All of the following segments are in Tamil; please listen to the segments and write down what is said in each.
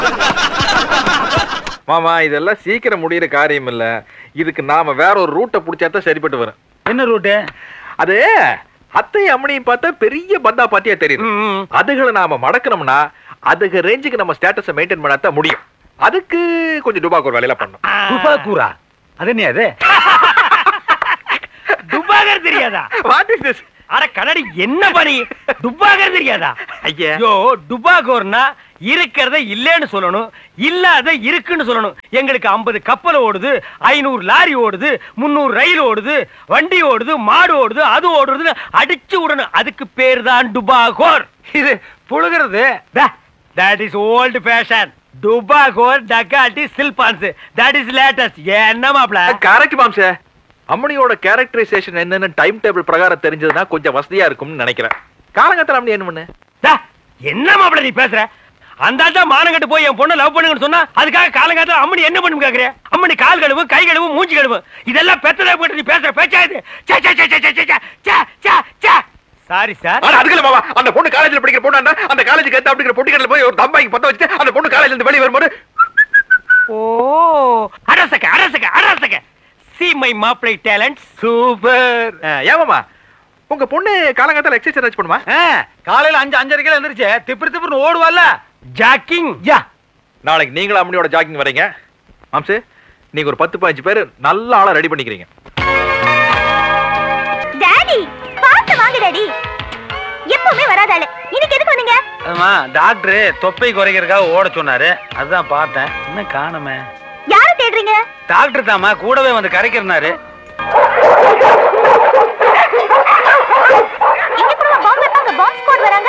மாமா இதெல்லாம் சீக்கிரம் முடியிற காரியம் இல்ல இதுக்கு நாம வேற ஒரு ரூட்டை பிடிச்சா தான் சரிப்பட்டு வரும் என்ன ரூட்டு அது அத்தை அம்மனையும் பார்த்தா பெரிய பந்தா பாத்தியா தெரியுது அதுகளை நாம மடக்கணும்னா அதுக ரேஞ்சுக்கு நம்ம ஸ்டேட்டஸை மெயின்டைன் பண்ணாதான் முடியும் அதுக்கு கொஞ்சம் டுபாக்கு ஒரு வேலையில பண்ணணும் துபாக்கூரா அது என்ன அது துபாகர் தெரியாதா வாட் இஸ் திஸ் அட கண்ணாடி என்ன பணி துபாகர் தெரியாதா ஐயா ஐயோ டுபாகோர்னா இருக்கிறத இல்லைன்னு சொல்லணும் இல்லாத இருக்குன்னு சொல்லணும் எங்களுக்கு 50 கப்பல் ஓடுது ஐநூறு லாரி ஓடுது முந்நூறு ரயில் ஓடுது வண்டி ஓடுது மாடு ஓடுது அது ஓடுறதுன்னு அடிச்சு விடணும் அதுக்கு பேர் தான் டுபாகோர் இது புழுகிறது தட் இஸ் ஓல்டு ஃபேஷன் டுபாகோர் டக்காட்டி சில்பான்ஸ் தட் இஸ் லேட்டஸ்ட் என்ன மாப்ள கரெக்ட் மாம்ச அம்மனியோட கேரக்டரைசேஷன் என்னன்னு டைம் டேபிள் பிரகாரம் தெரிஞ்சதுன்னா கொஞ்சம் வசதியா இருக்கும்னு நினைக்கிறேன் காலங்கத்தில் அம்மனி என்ன பண்ணு டா, என்ன மாப்பிள நீ பேசுற அந்த ஆள் தான் மானங்கட்டு போய் என் பொண்ணை லவ் பண்ணுங்கன்னு சொன்னா அதுக்காக காலங்காலத்துல அம்மனி என்ன பண்ணும் கேக்குற அம்மனி கால் கழுவு கை கழுவு மூஞ்சி கழுவு இதெல்லாம் பெத்ததா போட்டு நீ பேசுற பேச்சா இது சே, சே, சே, சே, சே, சே, சே, சே, சே. சாரி சார் ஆனா அதுக்கு இல்ல மாமா அந்த பொண்ணு காலேஜ்ல படிக்கிற பொண்ணு அந்த காலேஜுக்கு ஏத்த அப்படிங்கிற பொட்டிக்கடல போய் ஒரு தம்பாய்க்கு பத்த வச்சுட்டு அந்த பொண்ணு காலேஜ்ல இருந்து வெளியே வரும்போது ஓ அரசக அரசக அரசக சி மை மாப்பிளை டேலண்ட் சூப்பர் ஏமாமா உங்க பொண்ணு காலங்காத்தால எக்ஸசைஸ் பண்ணுமா காலையில அஞ்சு அஞ்சரைக்கு எந்திரிச்சு திப்பு திப்புன்னு ஓடுவால ஜாக்கிங் யா நாளைக்கு நீங்களும் அம்மனியோட ஜாக்கிங் வரீங்க மாம்சு நீங்க ஒரு பத்து பதினஞ்சு பேர் நல்ல ஆளா ரெடி பண்ணிக்கிறீங்க டாடி பார்த்து வாங்க டாடி எப்பவுமே வராத ஆளு இன்னைக்கு எதுக்கு வந்தீங்க ஆமா டாக்டர் தொப்பை குறைக்கிறதுக்காக ஓட சொன்னாரு அதுதான் பார்த்தேன் இன்னும் காணுமே யார தேடுறீங்க டாக்டர் தாமா கூடவே வந்து கரைக்கிறனாரு இங்க கூட பாம்பு வைப்பாங்க பாம்பு ஸ்குவாட் வராங்க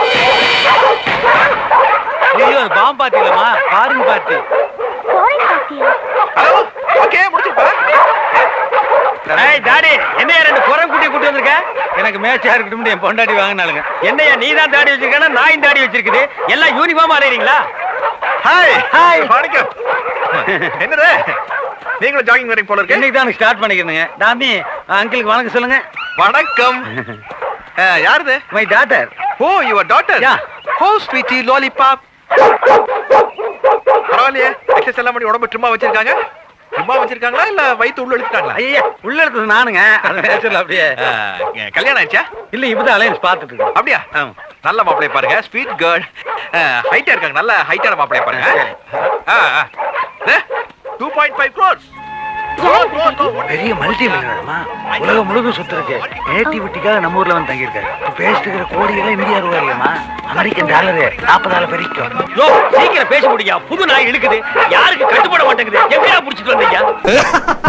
ஐயோ அது பாம்பு பாத்தி இல்லம்மா பாருங்க பாத்தி ஃபாரின் பார்ட்டியா ஹலோ ஓகே முடிச்சுப்பா ஏய் டாடி என்னையா ரெண்டு குரம் குட்டி கூட்டி வந்திருக்க எனக்கு மேட்சா இருக்கட்டும் என் பொண்டாட்டி வாங்கினாலுங்க என்னையா நீ தான் தாடி வச்சிருக்கா நாயும் தாடி வச்சிருக்குது எல்லாம் யூனிஃபார்ம் அலையறீங்களா ஹாய் Hi. வணக்கம் என்னது நீங்களும் ஜாகிங் வரீங்க போல இருக்கு என்னைக்கு தான் ஸ்டார்ட் பண்ணிக்கிறேங்க டாமி அங்கிளுக்கு வணக்கம் சொல்லுங்க வணக்கம் அஹ், யாருது my daughter oh your daughter Yeah. Oh sweetie lollipop பரவாயில்லையே எக்ஸசைஸ் எல்லாம் பண்ணி உடம்பு ட்ரிம்மா வச்சிருக்காங்க ட்ரிம்மா வச்சிருக்காங்களா இல்ல வயித்து உள்ள எடுத்துட்டாங்களா ஐயா உள்ள எடுத்தது நானுங்க அது நேச்சுரல் அப்படியே அஹ், கல்யாணம் ஆயிடுச்சா இல்ல இப்பதான் அலையன்ஸ் பார்த்துட்டு இருக்கோம் அப்படியா ஆமா. நல்ல மாப்பிளைய பாருங்க ஸ்வீட் கேர்ள் ஹைட்டா இருக்காங்க நல்ல ஹைட்டான மாப்பிளைய பாருங்க டூ பாயிண்ட் ஃபைவ் க்ரோர்ஸ் பெரிய மல்டி மில்லியனர்மா உலகம் முழுக்க சுத்து இருக்கு நேட்டிவிட்டிக்காக நம்ம ஊர்ல வந்து தங்கியிருக்காரு இப்ப பேசிட்டு இருக்கிற கோடி எல்லாம் இந்தியா ரூபாய் இல்லையம்மா அமெரிக்கன் டாலரு நாற்பதாயிரம் பெருக்கும் யோ சீக்கிரம் பேச முடியா புது நாய் இழுக்குது யாருக்கு கட்டுப்பட மாட்டேங்குது எப்படியா புடிச்சிட்டு வந்தீங்க